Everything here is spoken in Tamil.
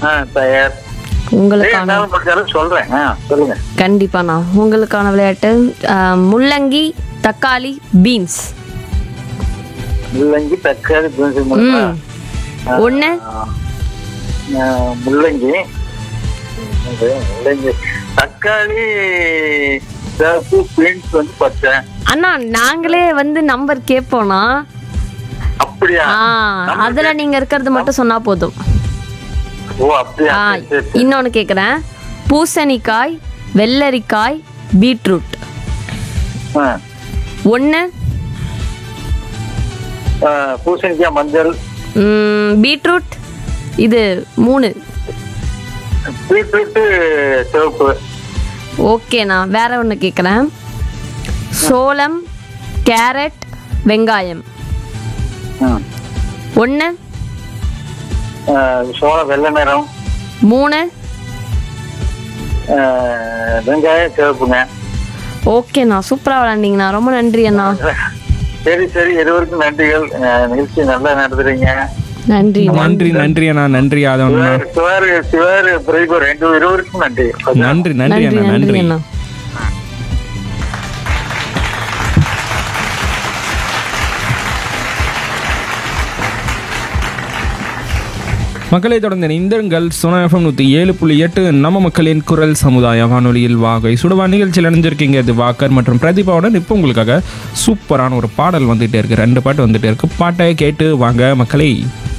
ஆ தயார் உங்களுக்கான என்னால முடிஞ்சாலும் சொல்றேன் ஆ சொல்லுங்க கண்டிப்பாண்ணா உங்களுக்கான விளையாட்டு ஆஹ், முள்ளங்கி தக்காளி பீன்ஸ் முள்ளங்கி தக்காளி பீன்ஸ் முள்ளங்கி ம் ஒன்று ஆ, முள்ளங்கி அது முள்ளங்கி தக்காளி சிவப்பு பீன்ஸ் வந்து பச்சை அண்ணா நாங்களே வந்து நம்பர் கேட்போண்ணா அப்படியா ஆ அதில் நீங்கள் இருக்கிறது மட்டும் சொன்னால் போதும் ஓ அப்படியா ஆ சரி, சரி, சரி. இன்னொன்று கேட்குறேன் பூசணிக்காய் வெள்ளரிக்காய் பீட்ரூட் ஆ. ஒன்று ஆ, பூசணிக்காய் மஞ்சள் பீட்ரூட் இது மூணு பீட்ரூட்டு சிவப்பு ஓகேண்ணா வேற ஒன்று கேட்குறேன் சோளம் கேரட் வெங்காயம் ம். ஒன்று ஆ, சோளம் வெள்ளை நிறம் மூணு ஆ, வெங்காயம் சிவப்புங்க ஓகேண்ணா சூப்பராக விளாண்டிங்கண்ணா ரொம்ப நன்றி அண்ணா சரி சரி இருவருக்கும் நன்றிகள் ஆ, நிகழ்ச்சி நல்லா நடத்துறீங்க நன்றி நன்றி நன்றி அண்ணா நன்றி ஆதவண்ணா சிவார் சிவார் சிவார் பிரதீபு ரெண்டு இருவருக்கும் நன்றி நன்றி நன்றி நன்றி அண்ணா நன்றி நன்றி அண்ணா மக்களை தொடர்ந்து இந்திரங்கள் சுனாஃபம் நூற்றி ஏழு புள்ளி எட்டு நம்ம மக்களின் குரல் சமுதாய வானொலியில் வாகை சுடுவா நிகழ்ச்சியில் இணைஞ்சிருக்கீங்க இது வாக்கர் மற்றும் பிரதீபாவுடன் இப்போ உங்களுக்காக சூப்பரான ஒரு பாடல் வந்துகிட்டே இருக்கு ரெண்டு பாட்டு வந்துட்டே இருக்கு பாட்டை கேட்டு வாங்க மக்களை